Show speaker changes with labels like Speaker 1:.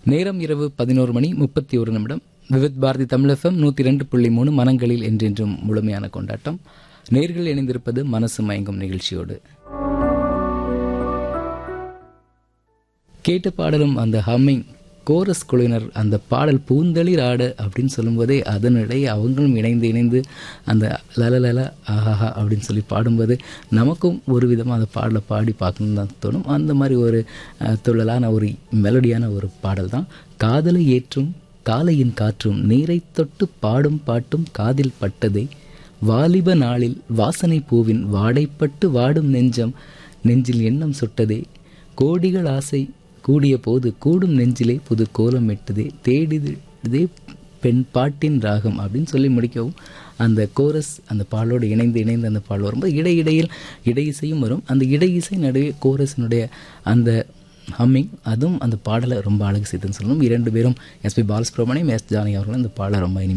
Speaker 1: நேரம் இரவு பதினோரு மணி முப்பத்தி ஒரு நிமிடம் விவித் பாரதி தமிழகம் நூற்றி ரெண்டு புள்ளி மூணு மனங்களில் என்றென்றும் முழுமையான கொண்டாட்டம் நேர்கள் இணைந்திருப்பது மனசு மயங்கும் நிகழ்ச்சியோடு கேட்ட பாடலும் அந்த ஹம்மிங் கோரஸ் குழுவினர் அந்த பாடல் பூந்தளிர் ஆடு அப்படின்னு சொல்லும்போதே அதனிடையே அவங்களும் இணைந்து இணைந்து அந்த லலலல ஆஹாஹா அப்படின்னு சொல்லி பாடும்போது நமக்கும் ஒரு விதமாக அந்த பாடலை பாடி பார்க்கணும்னு தான் தோணும் அந்த மாதிரி ஒரு அஹ், துள்ளலான ஒரு மெலடியான ஒரு பாடல் தான் காதலை ஏற்றும் காலையின் காற்றும் நீரை தொட்டு பாடும் பாட்டும் காதில் பட்டதே வாலிப நாளில் வாசனை பூவின் வாடைப்பட்டு வாடும் நெஞ்சம் நெஞ்சில் எண்ணம் சுட்டதே கோடிகள் ஆசை கூடிய போது கூடும் நெஞ்சிலே புது கோலம் எட்டுதே தேடிதே பெண் பாட்டின் ராகம் அப்படின்னு சொல்லி முடிக்கவும் அந்த கோரஸ் அந்த பாடலோடு இணைந்து இணைந்து அந்த பாடல் வரும்போது இடையிடையில் இடை இசையும் வரும் அந்த இடை இசை நடுவே கோரஸினுடைய அந்த ஹம்மிங் அதுவும் அந்த பாடலை ரொம்ப அழகு செய்துன்னு சொல்லணும் இரண்டு பேரும் எஸ்பி பாலசுப்ரமணியம் எஸ் ஜானகி அவர்களும் அந்த பாடலை ரொம்ப இனிமையாக